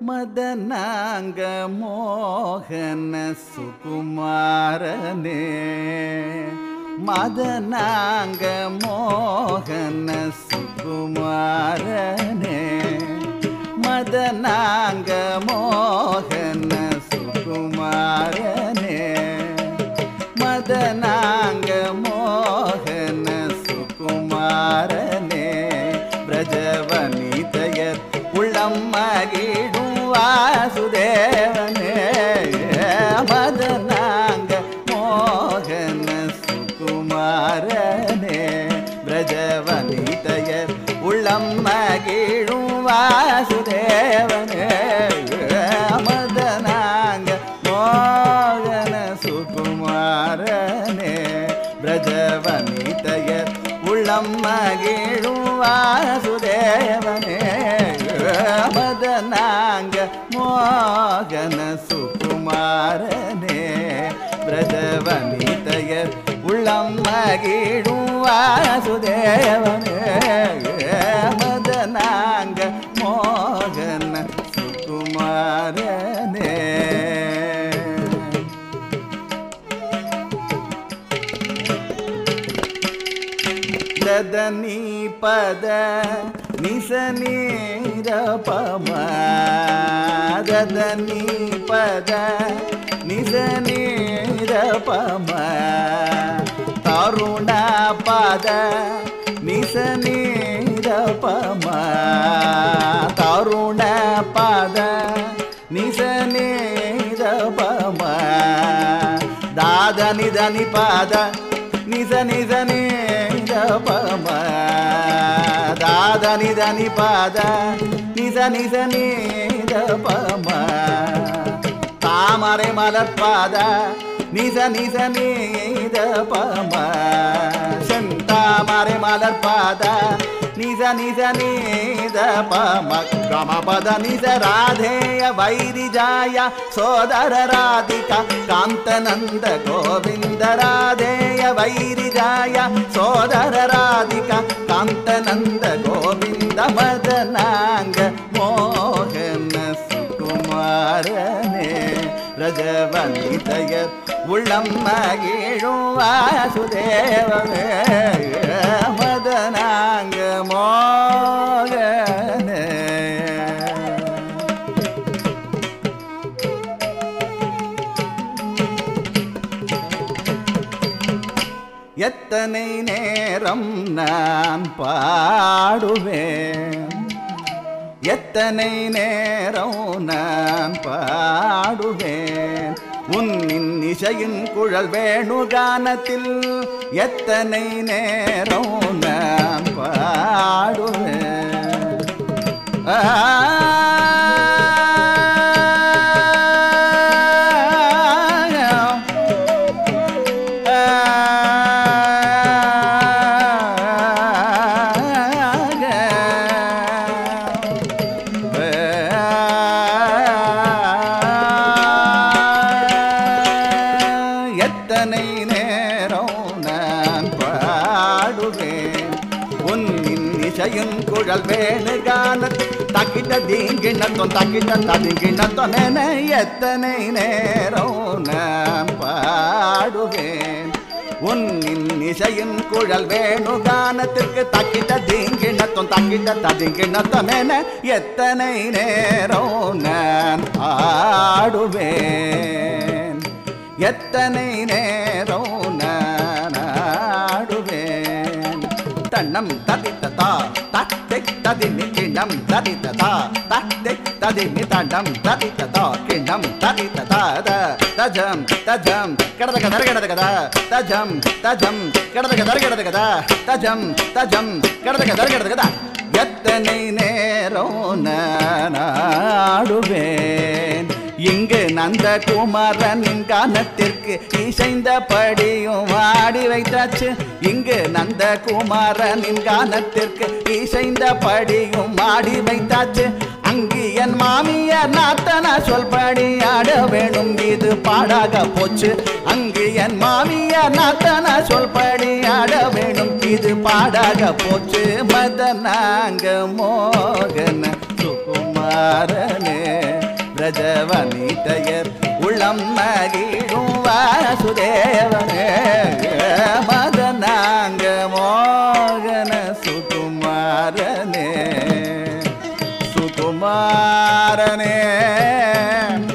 மதனாங்க மோகன சுகுமாரனே மதனாங்க மோகன சுகுமாரனே மதனாங்க மோகன சுகுமாரனே மதனாங்க மோகன சுகுமாரனே பிரஜவனிதயர் உள்ளம் மகிழும் வாசுதேவனே மதனாங்க மோகன சுகுமாரனே பிரஜவனிதயர் உள்ளம் மகிழும் வாசுதேவனே மதனாங்க மோகன சுகுமாரனே பிரஜவனிதயர் உள்ளம் மகிழும் வாசுதேவனே மதனாங்க மோகன சுகுமாரனே பிரஜவனிதயர் உள்ளம் மகிழும் வாசுதேவனே மதனாங்க மோகன சுகுமாரனே ದದನಿ ಪದ ನಿಸ ನೀರ ಪಮ ದದನಿ ಪದ ನಿಸ ನೀರ ಪಮ ತರುಣ ಪದ ನಿಸ ನೀರ ಪಮ ತರುಣ ಪದ ನಿಸ ನೀರ ಪಮ ದಾದ ನಿಧನಿ ಪಾದ ನಿಜ ನಿಜ ನಿಜ ಪಮ ದಾದ ನಿಜ ನಿ ಪಾದ ನಿಜ ನಿಜ ನಿಜ ಪಮ தாமரை மலர்பாத நிச நிச நீத பம செந்தாமரை மலர்பாத நிச நிச நீத பம கமபத நிச ராதேய வைரிஜாய சோதர ராதிகா காந்தநந்த கோவிந்த ராதேய வைரிஜாய சோதர ராதிகா காந்தநந்த கோவிந்த மதனாங்க மோகன சுகுமாரனே ரஜவனிதயர் உள்ளம் மகிழும் வாசுதேவமே மதனாங்க மோகனே எத்தனை நேரம் நான் பாடுவேன் எத்தனை நேரம் நான் பாடுவேன் உன்னின் இசையின் குழல் வேணுகானத்தில் எத்தனை நேரம் நான் பாடுவேன் ஆ எத்தனை நேரம் நான் பாடுவேன் உன்னின் இசையின் குழல் வேணு கான தக்கிட்ட தீங்கிணத்தம் தக்கிட்ட ததிங்கிணத்தம் எத்தனை நேரம் நான் பாடுவேன் உன்னின் இசையின் குழல் வேணு கானத்திற்கு தக்கிட்ட தீங்கிணத்தம் தக்கிட்ட ததிங்கிணத்தம் என எத்தனை நேரம் நான் ஆடுவேன் எத்தனை நேரம் நான் ஆடுவேன் தன்னம் ததித்ததா தத்தை ததிமி கிண்ணம் ததித்ததா தத்தை ததிமி தண்டம் ததித்ததா கிண்ணம் ததித்ததா த தஜம் தஜம் கடத கதர் கடத கதா தஜம் தஜம் கடத கதர் கடத கதா தஜம் தஜம் கடத கதர் கடத கதா எத்தனை நேரம் நான் ஆடுவேன் இங்கு நந்த குமாரனின் கானத்திற்கு இசைந்தபடியும் ஆடி வைத்தாச்சு இங்கு நந்த குமாரனின் கானத்திற்கு இசைந்தபடியும் ஆடி வைத்தாச்சு அங்கு என் மாமியார் நாத்தனா சொல்படி ஆட வேணும் இது பாடாக போச்சு அங்கு என் மாமியார் நாத்தனா சொல்படி ஆட வேணும் இது பாடாக போச்சு மதனாங்க மோகன சுகுமாரனே பங்கஜ வனிதையர் உள்ளம் மகிழும் வாசுதேவனே மதனாங்க மோகன சுகுமாரனே சுகுமாரனே